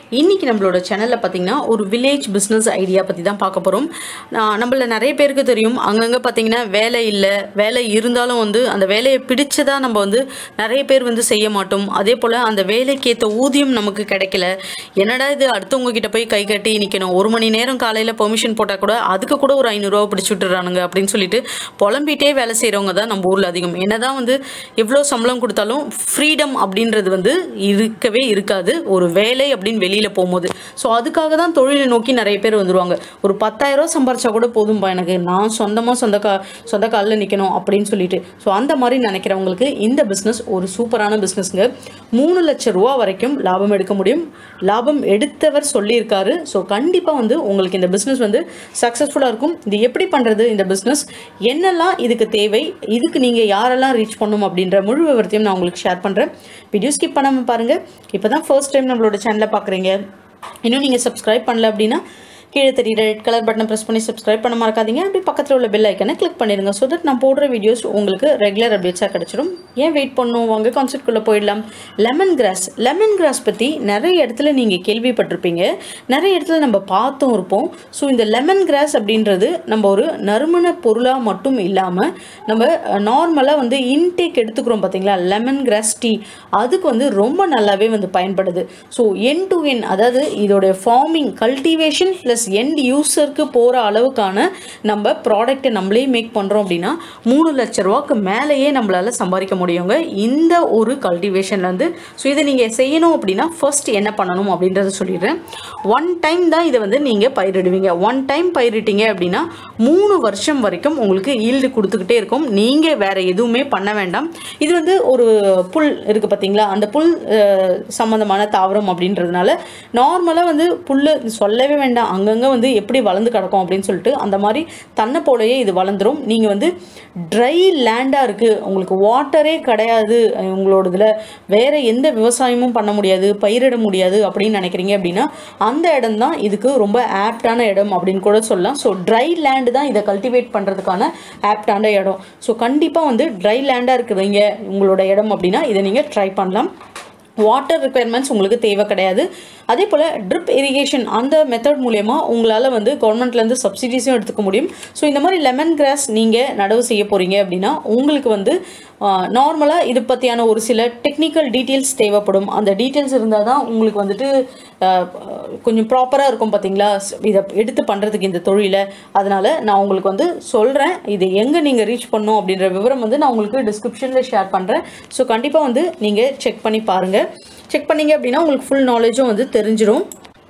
இன்றைக்கி நம்மளோட சேனலில் பார்த்தீங்கன்னா ஒரு வில்லேஜ் பிஸ்னஸ் ஐடியா பற்றி தான் பார்க்க போகிறோம் நம்மள நிறைய பேருக்கு தெரியும் அங்கங்கே பார்த்தீங்கன்னா வேலை இல்லை வேலை இருந்தாலும் வந்து அந்த வேலையை பிடிச்சதா நம்ம வந்து நிறைய பேர் வந்து செய்ய மாட்டோம் அதே போல் அந்த வேலைக்கேற்ற ஊதியம் நமக்கு கிடைக்கல என்னடா இது அடுத்தவங்க கிட்ட போய் கை கட்டி நிற்கணும் ஒரு மணி நேரம் காலையில் பெர்மிஷன் போட்டால் கூட அதுக்கு கூட ஒரு ஐநூறுரூவா பிடிச்சி விட்டுறானுங்க அப்படின்னு சொல்லிட்டு புலம்பிட்டே வேலை செய்கிறவங்க தான் நம்ம ஊரில் அதிகம் என்னதான் வந்து எவ்வளோ சம்பளம் கொடுத்தாலும் ஃப்ரீடம் அப்படின்றது வந்து இருக்கவே இருக்காது ஒரு வேலை அப்படின்னு வெளியில் போகும்போது ஸோ அதுக்காக தான் தொழிலை நோக்கி நிறைய பேர் வந்துருவாங்க ஒரு பத்தாயிரரூவா சம்பாரிச்சா கூட போதும்பா எனக்கு நான் சொந்தமாக சொந்த கா சொந்த காலில் நிற்கணும் அப்படின்னு சொல்லிட்டு ஸோ அந்த மாதிரி நினைக்கிறவங்களுக்கு இந்த பிஸ்னஸ் ஒரு சூப்பரான பிஸ்னஸ்ங்க மூணு லட்சம் ரூபா வரைக்கும் லாபம் எடுக்க முடியும் லாபம் எடுத்தவர் சொல்லியிருக்காரு ஸோ கண்டிப்பாக வந்து உங்களுக்கு இந்த பிஸ்னஸ் வந்து சக்ஸஸ்ஃபுல்லாக இருக்கும் இது எப்படி பண்ணுறது இந்த பிஸ்னஸ் என்னெல்லாம் இதுக்கு தேவை இதுக்கு நீங்கள் யாரெல்லாம் ரீச் பண்ணணும் அப்படின்ற முழு விவரத்தையும் நான் உங்களுக்கு ஷேர் பண்ணுறேன் வீடியோ ஸ்கிப் பண்ணாமல் பாருங்கள் இப்போ தான் ஃபர்ஸ்ட் டைம் நம்மளோட சேனலை பார்க்குறீங்க இன்னும் நீங்கள் சப்ஸ்கிரைப் பண்ணல அப்படின்னா கீழே தெரியுற ரெட் கலர் பட்டனை ப்ரெஸ் பண்ணி சப்ஸ்கிரைப் பண்ண மறக்காதீங்க அப்படி பக்கத்தில் உள்ள பெல் ஐக்கனை கிளிக் பண்ணிடுங்க ஸோ தட் நான் போடுற வீடியோஸ் உங்களுக்கு ரெகுலர் அப்டேட்ஸாக கிடச்சிடும் ஏன் வெயிட் பண்ணும் வாங்க கான்செப்ட்குள்ளே போயிடலாம் லெமன் கிராஸ் லெமன் கிராஸ் பற்றி நிறைய இடத்துல நீங்கள் கேள்விப்பட்டிருப்பீங்க நிறைய இடத்துல நம்ம பார்த்தும் இருப்போம் ஸோ இந்த லெமன் கிராஸ் அப்படின்றது நம்ம ஒரு நறுமண பொருளாக மட்டும் இல்லாமல் நம்ம நார்மலாக வந்து இன்டேக் எடுத்துக்கிறோம் பார்த்தீங்களா லெமன் கிராஸ் டீ அதுக்கு வந்து ரொம்ப நல்லாவே வந்து பயன்படுது ஸோ என் டு என் அதாவது இதோடைய ஃபார்மிங் கல்டிவேஷன் ப்ளஸ் எண்ட் யூசருக்கு போகிற அளவுக்கான நம்ம ப்ராடக்ட்டை நம்மளே மேக் பண்ணுறோம் அப்படின்னா மூணு லட்ச ரூபாய்க்கு மேலேயே நம்மளால் சம்பாதிக்க முடியுங்க இந்த ஒரு கல்டிவேஷன்ல வந்து ஸோ இதை நீங்கள் செய்யணும் அப்படின்னா ஃபர்ஸ்ட் என்ன பண்ணணும் அப்படின்றத சொல்லிடுறேன் ஒன் டைம் தான் இதை வந்து நீங்கள் பயிரிடுவீங்க ஒன் டைம் பயிரிட்டீங்க அப்படின்னா மூணு வருஷம் வரைக்கும் உங்களுக்கு ஈல்டு கொடுத்துக்கிட்டே இருக்கும் நீங்கள் வேற எதுவுமே பண்ண வேண்டாம் இது வந்து ஒரு புல் இருக்குது பார்த்தீங்களா அந்த புல் அஹ், சம்பந்தமான தாவரம் அப்படின்றதுனால நார்மலாக வந்து புல் சொல்லவே வேண்டாம் அங்கங்கே வந்து எப்படி வளர்ந்து கிடக்கும் அப்படின்னு சொல்லிட்டு அந்த மாதிரி தன்னை போலயே இது வளர்ந்துரும் நீங்கள் வந்து ட்ரை லேண்டாக இருக்குது உங்களுக்கு வாட்டரே கிடையாது அஹ், உங்களோட இதில் வேறு எந்த விவசாயமும் பண்ண முடியாது பயிரிட முடியாது அப்படின்னு நினைக்கிறீங்க அப்படின்னா அந்த இடம் தான் இதுக்கு ரொம்ப ஆப்டான இடம் அப்படின்னு கூட சொல்லலாம் ஸோ ட்ரை லேண்டு தான் இதை கல்டிவேட் பண்ணுறதுக்கான ஆப்டான இடம் ஸோ கண்டிப்பாக வந்து ட்ரை லேண்டாக இருக்கிறீங்க உங்களோட இடம் அப்படின்னா இதை நீங்கள் ட்ரை பண்ணலாம் வாட்டர் ரிக்குயர்மெண்ட்ஸ் உங்களுக்கு தேவை கிடையாது அதே போல் ட்ரிப் இரிகேஷன் அந்த மெத்தட் மூலயமா உங்களால் வந்து கவர்மெண்ட்லேருந்து சப்சிடிஸும் எடுத்துக்க முடியும் ஸோ இந்த மாதிரி லெமன் கிராஸ் நீங்கள் நடவு செய்ய போகிறீங்க அப்படின்னா உங்களுக்கு வந்து நார்மலாக இது பற்றியான ஒரு சில டெக்னிக்கல் டீட்டெயில்ஸ் தேவைப்படும் அந்த டீட்டெயில்ஸ் இருந்தால் தான் உங்களுக்கு வந்துட்டு ஆஹ், கொஞ்சம் ப்ராப்பராக இருக்கும் பார்த்தீங்களா இதை எடுத்து பண்ணுறதுக்கு இந்த தொழிலை அதனால் நான் உங்களுக்கு வந்து சொல்கிறேன் இது எங்கே நீங்கள் ரீச் பண்ணணும் அப்படின்ற விவரம் வந்து நான் உங்களுக்கு டிஸ்கிரிப்ஷனில் ஷேர் பண்ணுறேன் ஸோ கண்டிப்பாக வந்து நீங்கள் செக் பண்ணி பாருங்கள் செக் பண்ணீங்க அப்படின்னா உங்களுக்கு ஃபுல் நாலேஜும் வந்து தெரிஞ்சிடும்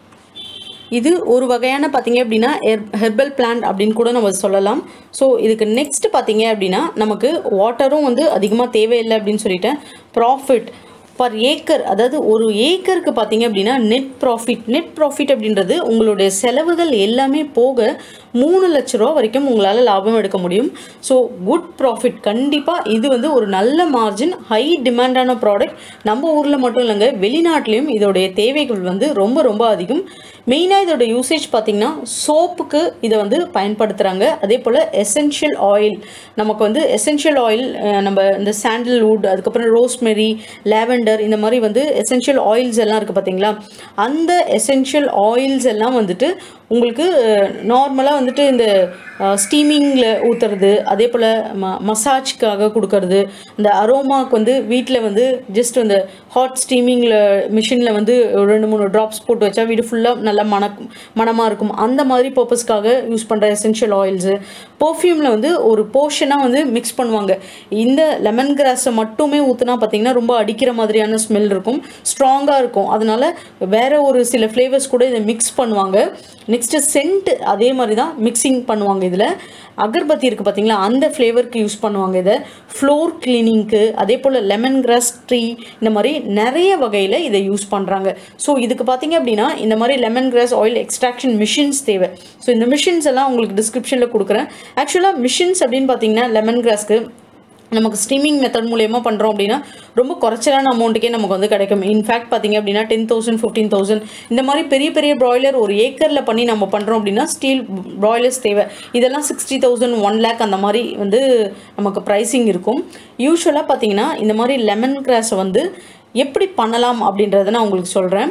இது ஒரு வகையான பார்த்தீங்க அப்படின்னா ஹெர்பல் பிளான்ட் அப்படின்னு கூட நம்ம சொல்லலாம் ஸோ இதுக்கு நெக்ஸ்ட் பார்த்தீங்க அப்படின்னா நமக்கு வாட்டரும் வந்து அதிகமாக தேவையில்லை அப்படின்னு சொல்லிட்டேன் ப்ராஃபிட் பர் ஏக்கர் அதாவது ஒரு ஏக்கருக்கு பார்த்தீங்க அப்படின்னா நெட் ப்ராஃபிட் நெட் ப்ராஃபிட் அப்படின்றது உங்களுடைய செலவுகள் எல்லாமே போக மூணு லட்ச ரூபா வரைக்கும் உங்களால் லாபம் எடுக்க முடியும் ஸோ குட் ப்ராஃபிட் கண்டிப்பாக இது வந்து ஒரு நல்ல மார்ஜின் ஹை டிமாண்டான ப்ராடக்ட் நம்ம ஊரில் மட்டும் இல்லைங்க வெளிநாட்டிலையும் இதோடைய தேவைகள் வந்து ரொம்ப ரொம்ப அதிகம் மெயினாக இதோட யூசேஜ் பார்த்திங்கன்னா சோப்புக்கு இதை வந்து பயன்படுத்துகிறாங்க அதே போல் எசென்ஷியல் ஆயில் நமக்கு வந்து எசென்ஷியல் ஆயில் நம்ம இந்த சாண்டல்வுட் அதுக்கப்புறம் ரோஸ்மெரி லாவெண்டர் இந்த மாதிரி வந்து எசென்ஷியல் ஆயில்ஸ் எல்லாம் இருக்குது பார்த்தீங்களா அந்த எசென்ஷியல் ஆயில்ஸ் எல்லாம் வந்துட்டு உங்களுக்கு நார்மலாக வந்துட்டு இந்த ஸ்டீமிங்கில் ஊற்றுறது அதே போல் ம மசாஜ்க்காக கொடுக்கறது இந்த அரோமாக்கு வந்து வீட்டில் வந்து ஜஸ்ட் அந்த ஹாட் ஸ்டீமிங்கில் மிஷினில் வந்து ஒரு ரெண்டு மூணு ட்ராப்ஸ் போட்டு வச்சா வீடு ஃபுல்லாக நல்லா மணக் மணமாக இருக்கும் அந்த மாதிரி பர்பஸ்க்காக யூஸ் பண்ணுற எசென்ஷியல் ஆயில்ஸு பர்ஃப்யூமில் வந்து ஒரு போர்ஷனாக வந்து மிக்ஸ் பண்ணுவாங்க இந்த லெமன் கிராஸை மட்டுமே ஊற்றுனா பார்த்தீங்கன்னா ரொம்ப அடிக்கிற மாதிரியான ஸ்மெல் இருக்கும் ஸ்ட்ராங்காக இருக்கும் அதனால வேற ஒரு சில ஃப்ளேவர்ஸ் கூட இதை மிக்ஸ் பண்ணுவாங்க நெக்ஸ்ட்டு சென்ட் அதே மாதிரி தான் மிக்சிங் பண்ணுவாங்க இதில் அகர்பத்தி இருக்குது பார்த்தீங்களா அந்த ஃப்ளேவருக்கு யூஸ் பண்ணுவாங்க இதை ஃப்ளோர் கிளீனிங்க்கு அதே போல் லெமன் கிராஸ் ட்ரீ இந்த மாதிரி நிறைய வகையில் இதை யூஸ் பண்ணுறாங்க ஸோ இதுக்கு பார்த்தீங்க அப்படின்னா இந்த மாதிரி lemon grass oil extraction machines தேவை ஸோ இந்த மிஷின்ஸ் எல்லாம் உங்களுக்கு டிஸ்கிரிப்ஷனில் கொடுக்குறேன் ஆக்சுவலாக மிஷின்ஸ் அப்படின்னு பார்த்தீங்கன்னா லெமன் கிராஸ்க்கு நமக்கு ஸ்ட்ரீமிங் மெத்தட் மூலயமா பண்ணுறோம் அப்படின்னா ரொம்ப குறைச்சலான அமௌண்ட்டுக்கே நமக்கு வந்து கிடைக்கும் இன்ஃபேக்ட் பார்த்தீங்க அப்படின்னா டென் தௌசண்ட் ஃபிஃப்டீன் தௌசண்ட் இந்த மாதிரி பெரிய பெரிய ப்ராய்லர் ஒரு ஏக்கரில் பண்ணி நம்ம பண்ணுறோம் அப்படின்னா ஸ்டீல் ப்ராய்லர்ஸ் தேவை இதெல்லாம் சிக்ஸ்டி தௌசண்ட் ஒன் லேக் அந்த மாதிரி வந்து நமக்கு ப்ரைஸிங் இருக்கும் யூஸ்வலாக பார்த்தீங்கன்னா இந்த மாதிரி லெமன் கிராஸை வந்து எப்படி பண்ணலாம் அப்படின்றத நான் உங்களுக்கு சொல்கிறேன்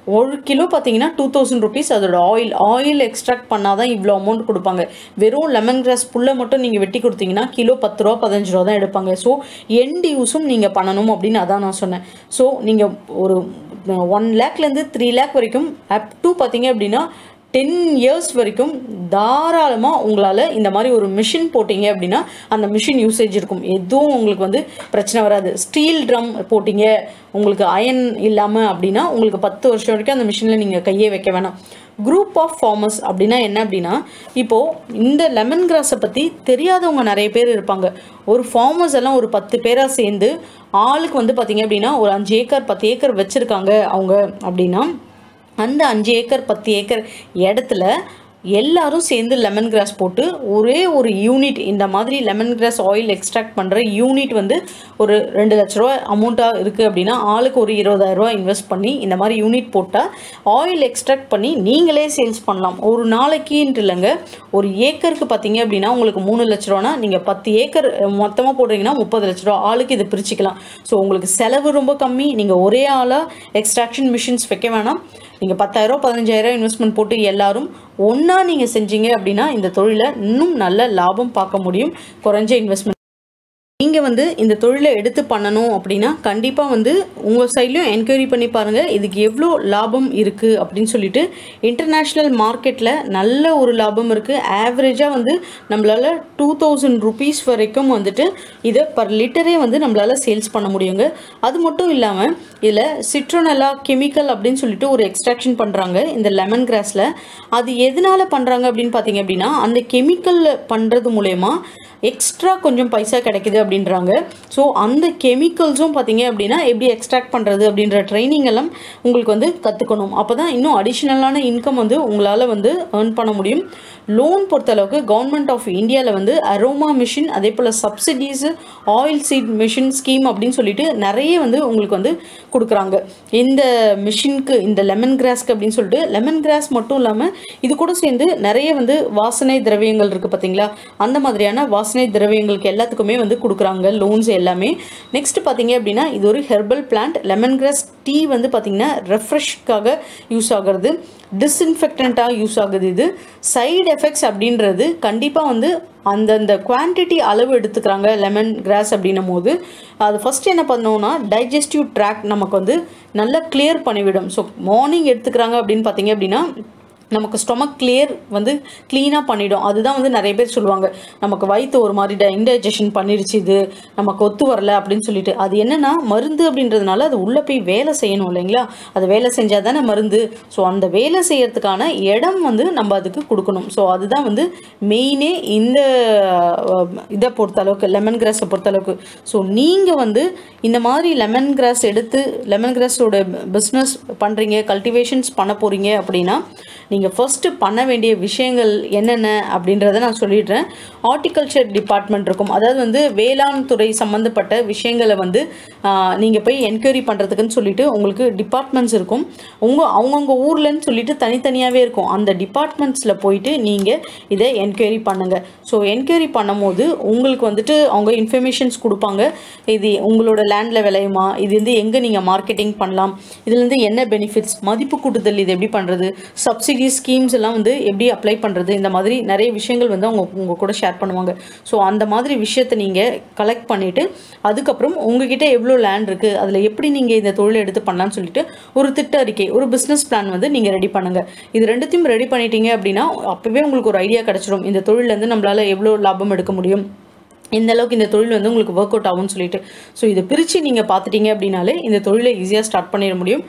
ஒரு கிலோ பார்த்தீங்கன்னா டூ தௌசண்ட் ருபீஸ் அதோட ஆயில் ஆயில் எக்ஸ்ட்ராக்ட் பண்ணால் தான் இவ்வளோ அமௌண்ட் கொடுப்பாங்க வெறும் லெமன் கிராஸ் புல்லை மட்டும் நீங்கள் வெட்டி கொடுத்தீங்கன்னா கிலோ பத்து ரூபா பதினஞ்சு ரூபா தான் எடுப்பாங்க ஸோ எண்ட் யூஸும் நீங்கள் பண்ணணும் அப்படின்னு அதான் நான் சொன்னேன் ஸோ நீங்கள் ஒரு ஒன் லேக்லேருந்து த்ரீ லேக் வரைக்கும் அப் டு பார்த்தீங்க அப்படின்னா டென் இயர்ஸ் வரைக்கும் தாராளமாக உங்களால் இந்த மாதிரி ஒரு மிஷின் போட்டிங்க அப்படின்னா அந்த மிஷின் யூசேஜ் இருக்கும் எதுவும் உங்களுக்கு வந்து பிரச்சனை வராது ஸ்டீல் ட்ரம் போட்டிங்க உங்களுக்கு அயன் இல்லாமல் அப்படின்னா உங்களுக்கு பத்து வருஷம் வரைக்கும் அந்த மிஷினில் நீங்கள் கையே வைக்க வேணாம் குரூப் ஆஃப் ஃபார்மர்ஸ் அப்படின்னா என்ன அப்படின்னா இப்போது இந்த லெமன் கிராஸை பற்றி தெரியாதவங்க நிறைய பேர் இருப்பாங்க ஒரு ஃபார்மர்ஸ் எல்லாம் ஒரு பத்து பேராக சேர்ந்து ஆளுக்கு வந்து பார்த்தீங்க அப்படின்னா ஒரு அஞ்சு ஏக்கர் பத்து ஏக்கர் வச்சுருக்காங்க அவங்க அப்படின்னா அந்த அஞ்சு ஏக்கர் பத்து ஏக்கர் இடத்துல எல்லாரும் சேர்ந்து லெமன் கிராஸ் போட்டு ஒரே ஒரு யூனிட் இந்த மாதிரி லெமன் கிராஸ் ஆயில் எக்ஸ்ட்ராக்ட் பண்ணுற யூனிட் வந்து ஒரு ரெண்டு லட்ச ரூபா அமௌண்ட்டாக இருக்குது அப்படின்னா ஆளுக்கு ஒரு இருபதாயிரம் ரூபா இன்வெஸ்ட் பண்ணி இந்த மாதிரி யூனிட் போட்டால் ஆயில் எக்ஸ்ட்ராக்ட் பண்ணி நீங்களே சேல்ஸ் பண்ணலாம் ஒரு நாளைக்குன்ட்டு இல்லைங்க ஒரு ஏக்கருக்கு பார்த்தீங்க அப்படின்னா உங்களுக்கு மூணு லட்ச ரூபானா நீங்கள் பத்து ஏக்கர் மொத்தமாக போடுறீங்கன்னா முப்பது லட்ச ரூபா ஆளுக்கு இது பிரிச்சுக்கலாம் ஸோ உங்களுக்கு செலவு ரொம்ப கம்மி நீங்கள் ஒரே ஆளாக எக்ஸ்ட்ராக்ஷன் மிஷின்ஸ் வைக்க வேணாம் நீங்கள் பத்தாயிரம் பதினஞ்சாயிரம் இன்வெஸ்ட்மெண்ட் போட்டு எல்லாரும் ஒன்றா நீங்கள் செஞ்சீங்க அப்படின்னா இந்த தொழிலை இன்னும் நல்ல லாபம் பார்க்க முடியும் குறைஞ்ச இன்வெஸ்ட்மெண்ட் நீங்கள் வந்து இந்த தொழிலை எடுத்து பண்ணணும் அப்படின்னா கண்டிப்பாக வந்து உங்கள் சைட்லையும் என்கொயரி பண்ணி பாருங்கள் இதுக்கு எவ்வளோ லாபம் இருக்குது அப்படின்னு சொல்லிட்டு இன்டர்நேஷ்னல் மார்க்கெட்டில் நல்ல ஒரு லாபம் இருக்குது ஆவரேஜாக வந்து நம்மளால் டூ தௌசண்ட் ருபீஸ் வரைக்கும் வந்துட்டு இதை பர் லிட்டரே வந்து நம்மளால் சேல்ஸ் பண்ண முடியுங்க அது மட்டும் இல்லாமல் இதில் சிட்ரோனலா கெமிக்கல் அப்படின்னு சொல்லிட்டு ஒரு எக்ஸ்ட்ராக்ஷன் பண்ணுறாங்க இந்த லெமன் கிராஸில் அது எதனால் பண்ணுறாங்க அப்படின்னு பார்த்தீங்க அப்படின்னா அந்த கெமிக்கல் பண்ணுறது மூலயமா எக்ஸ்ட்ரா கொஞ்சம் பைசா கிடைக்குது அப்படின்றாங்க ஸோ அந்த கெமிக்கல்ஸும் பார்த்தீங்க அப்படின்னா எப்படி எக்ஸ்ட்ராக்ட் பண்ணுறது அப்படின்ற ட்ரைனிங் எல்லாம் உங்களுக்கு வந்து கற்றுக்கணும் அப்போ தான் இன்னும் அடிஷ்னலான இன்கம் வந்து உங்களால் வந்து ஏர்ன் பண்ண முடியும் லோன் பொறுத்தளவுக்கு கவர்மெண்ட் ஆஃப் இந்தியாவில் வந்து அரோமா மிஷின் அதே போல் subsidies oil seed machine scheme அப்படின்னு சொல்லிட்டு நிறைய வந்து உங்களுக்கு வந்து கொடுக்குறாங்க இந்த மிஷினுக்கு இந்த லெமன் கிராஸ்க்கு அப்படின்னு சொல்லிட்டு லெமன் கிராஸ் மட்டும் இல்லாமல் இது கூட சேர்ந்து நிறைய வந்து வாசனை திரவியங்கள் இருக்குது பார்த்தீங்களா அந்த மாதிரியான வாசனை திரவியங்களுக்கு எல்லாத்துக்குமே வந்து கொடுக்குறாங்க லோன்ஸ் எல்லாமே நெக்ஸ்ட் பார்த்தீங்க அப்படின்னா இது ஒரு herbal plant lemon grass tea வந்து பார்த்தீங்கன்னா ரெஃப்ரெஷ்க்காக யூஸ் ஆகிறது டிஸ்இன்ஃபெக்டண்ட்டாக யூஸ் ஆகுது இது சைடு எஃபெக்ட்ஸ் அப்படின்றது கண்டிப்பாக வந்து அந்தந்த குவான்டிட்டி அளவு எடுத்துக்கிறாங்க லெமன் கிராஸ் அப்படின்னும் போது அது ஃபஸ்ட்டு என்ன பண்ணோம்னா டைஜஸ்டிவ் ட்ராக் நமக்கு வந்து நல்லா கிளியர் பண்ணிவிடும் ஸோ மார்னிங் எடுத்துக்கிறாங்க அப்படின்னு பார்த்தீங்க அப்படின்னா நமக்கு ஸ்டொமக் கிளியர் வந்து க்ளீனாக பண்ணிடும் அதுதான் வந்து நிறைய பேர் சொல்லுவாங்க நமக்கு வயிற்று ஒரு மாதிரி இன்டைஜஷன் பண்ணிடுச்சு இது நமக்கு ஒத்து வரல அப்படின்னு சொல்லிட்டு அது என்னன்னா மருந்து அப்படின்றதுனால அது உள்ளே போய் வேலை செய்யணும் இல்லைங்களா அது வேலை செஞ்சால் தானே மருந்து ஸோ அந்த வேலை செய்யறதுக்கான இடம் வந்து நம்ம அதுக்கு கொடுக்கணும் ஸோ அதுதான் வந்து மெயினே இந்த அஹ், இதை பொறுத்தளவுக்கு லெமன் கிராஸை பொறுத்தளவுக்கு ஸோ நீங்கள் வந்து இந்த மாதிரி லெமன் கிராஸ் எடுத்து லெமன் கிராஸோட பிஸ்னஸ் பண்ணுறீங்க கல்டிவேஷன்ஸ் பண்ண போகிறீங்க அப்படின்னா நீங்கள் ஃபர்ஸ்ட்டு பண்ண வேண்டிய விஷயங்கள் என்னென்ன அப்படின்றத நான் சொல்லிடுறேன் ஹார்டிகல்ச்சர் டிபார்ட்மெண்ட் இருக்கும் அதாவது வந்து வேளாண் துறை சம்மந்தப்பட்ட விஷயங்களை வந்து நீங்கள் போய் என்கொயரி பண்ணுறதுக்குன்னு சொல்லிட்டு உங்களுக்கு டிபார்ட்மெண்ட்ஸ் இருக்கும் உங்கள் அவங்கவுங்க ஊர்லன்னு சொல்லிட்டு தனித்தனியாகவே இருக்கும் அந்த டிபார்ட்மெண்ட்ஸில் போயிட்டு நீங்கள் இதை என்கொயரி பண்ணுங்கள் ஸோ என்கொயரி பண்ணும்போது உங்களுக்கு வந்துட்டு அவங்க இன்ஃபர்மேஷன்ஸ் கொடுப்பாங்க இது உங்களோட லேண்டில் விளையுமா இது வந்து எங்கே நீங்கள் மார்க்கெட்டிங் பண்ணலாம் இதுலேருந்து என்ன பெனிஃபிட்ஸ் மதிப்பு கூட்டுதல் இது எப்படி பண்ணுறது சப்சிடி ஸ்கீம்ஸ் எல்லாம் வந்து எப்படி அப்ளை பண்ணுறது இந்த மாதிரி நிறைய விஷயங்கள் வந்து அவங்க உங்கள் கூட ஷேர் பண்ணுவாங்க ஸோ அந்த மாதிரி விஷயத்தை நீங்கள் கலெக்ட் பண்ணிவிட்டு அதுக்கப்புறம் உங்ககிட்ட எவ்வளோ லேண்ட் இருக்குது அதில் எப்படி நீங்கள் இந்த தொழிலை எடுத்து பண்ணலாம்னு சொல்லிட்டு ஒரு திட்ட அறிக்கை ஒரு பிஸ்னஸ் பிளான் வந்து நீங்கள் ரெடி பண்ணுங்கள் இது ரெண்டுத்தையும் ரெடி பண்ணிட்டீங்க அப்படின்னா அப்போவே உங்களுக்கு ஒரு ஐடியா கிடச்சிரும் இந்த தொழிலேருந்து நம்மளால் எவ்வளோ லாபம் எடுக்க முடியும் எந்த அளவுக்கு இந்த தொழில் வந்து உங்களுக்கு ஒர்க் அவுட் ஆகும்னு சொல்லிட்டு ஸோ இதை பிரித்து நீங்கள் பார்த்துட்டீங்க அப்படின்னாலே இந்த தொழிலை ஈஸியாக ஸ்டார்ட் பண்ணிட முடியும்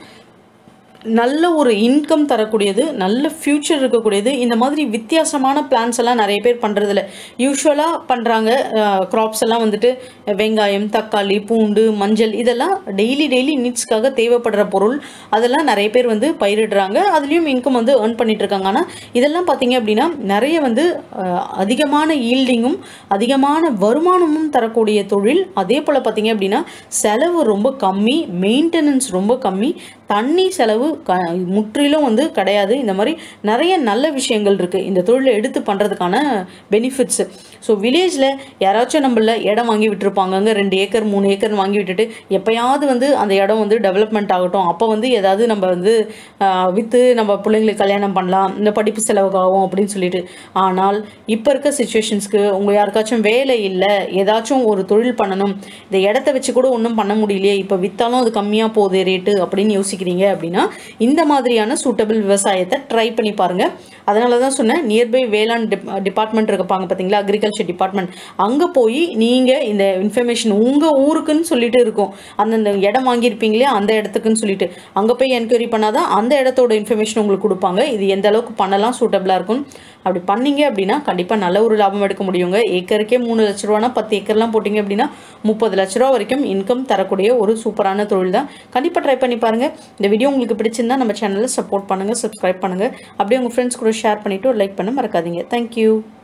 நல்ல ஒரு இன்கம் தரக்கூடியது நல்ல ஃப்யூச்சர் இருக்கக்கூடியது இந்த மாதிரி வித்தியாசமான பிளான்ஸ் எல்லாம் நிறைய பேர் பண்ணுறதில்ல யூஸ்வலாக பண்ணுறாங்க க்ராப்ஸ் எல்லாம் வந்துட்டு வெங்காயம் தக்காளி பூண்டு மஞ்சள் இதெல்லாம் டெய்லி டெய்லி நீட்ஸ்க்காக தேவைப்படுற பொருள் அதெல்லாம் நிறைய பேர் வந்து பயிரிடுறாங்க அதுலேயும் இன்கம் வந்து ஏர்ன் பண்ணிட்டு இருக்காங்க ஆனால் இதெல்லாம் பார்த்தீங்க அப்படின்னா நிறைய வந்து அஹ், அதிகமான ஈல்டிங்கும் அதிகமான வருமானமும் தரக்கூடிய தொழில் அதே போல் பார்த்தீங்க அப்படின்னா செலவு ரொம்ப கம்மி மெயின்டெனன்ஸ் ரொம்ப கம்மி தண்ணி செலவு க முற்றிலும் வந்து கிடையாது இந்த மாதிரி நிறைய நல்ல விஷயங்கள் இருக்குது இந்த தொழிலை எடுத்து பண்ணுறதுக்கான பெனிஃபிட்ஸு ஸோ வில்லேஜில் யாராச்சும் நம்மள இடம் வாங்கி விட்டுருப்பாங்க அங்கே ரெண்டு ஏக்கர் மூணு ஏக்கர் வாங்கி விட்டுட்டு எப்பயாவது வந்து அந்த இடம் வந்து டெவலப்மெண்ட் ஆகட்டும் அப்போ வந்து ஏதாவது நம்ம வந்து ஆஹ், விற்று நம்ம பிள்ளைங்களுக்கு கல்யாணம் பண்ணலாம் இந்த படிப்பு செலவுக்காகும் அப்படின்னு சொல்லிட்டு ஆனால் இப்போ இருக்க சுச்சுவேஷன்ஸ்க்கு உங்கள் யாருக்காச்சும் வேலை இல்லை ஏதாச்சும் ஒரு தொழில் பண்ணணும் இந்த இடத்த வச்சு கூட ஒன்றும் பண்ண முடியலையே இப்போ விற்றாலும் அது கம்மியாக போகுது ரேட்டு அப்படின்னு யோசிக்கிறீங்க அப்படின்னா இந்த மாதிரியான சூட்டபிள் விவசாயத்தை ட்ரை பண்ணி பாருங்க அதனால தான் சொன்னேன் நியர்பை வேளாண் டிப் டிபார்ட்மெண்ட் இருப்பாங்க பார்த்தீங்களா அக்ரிகல்ச்சர் டிபார்ட்மெண்ட் அங்கே போய் நீங்கள் இந்த இன்ஃபர்மேஷன் உங்கள் ஊருக்குன்னு சொல்லிட்டு இருக்கும் அந்தந்த இடம் வாங்கியிருப்பீங்களே அந்த இடத்துக்குன்னு சொல்லிட்டு அங்கே போய் என்கொயரி பண்ணாதான் அந்த இடத்தோட இன்ஃபர்மேஷன் உங்களுக்கு கொடுப்பாங்க இது எந்த அளவுக்கு பண்ணலாம் சூட்டபிளாக இருக்கும் அப்படி பண்ணீங்க அப்படின்னா கண்டிப்பாக நல்ல ஒரு லாபம் எடுக்க முடியுங்க ஏக்கருக்கே மூணு லட்ச ரூபானா பத்து ஏக்கர்லாம் போட்டிங்க அப்படின்னா முப்பது லட்ச ரூபா வரைக்கும் இன்கம் தரக்கூடிய ஒரு சூப்பரான தொழில் தான் கண்டிப்பாக ட்ரை பண்ணி பாருங்கள் இந்த வீடியோ உங்களுக்கு பிடிச்சிருந்தா நம்ம சேனலை சப்போர்ட் பண்ணுங்கள் சப்ஸ்கிரைப் பண்ணுங்கள் அப்படியே உங்கள் ஃப்ரெண்ட்ஸ் கூட ஷேர் பண்ணிவிட்டு ஒரு லைக் பண்ண மறக்காதீங்க தேங்க்யூ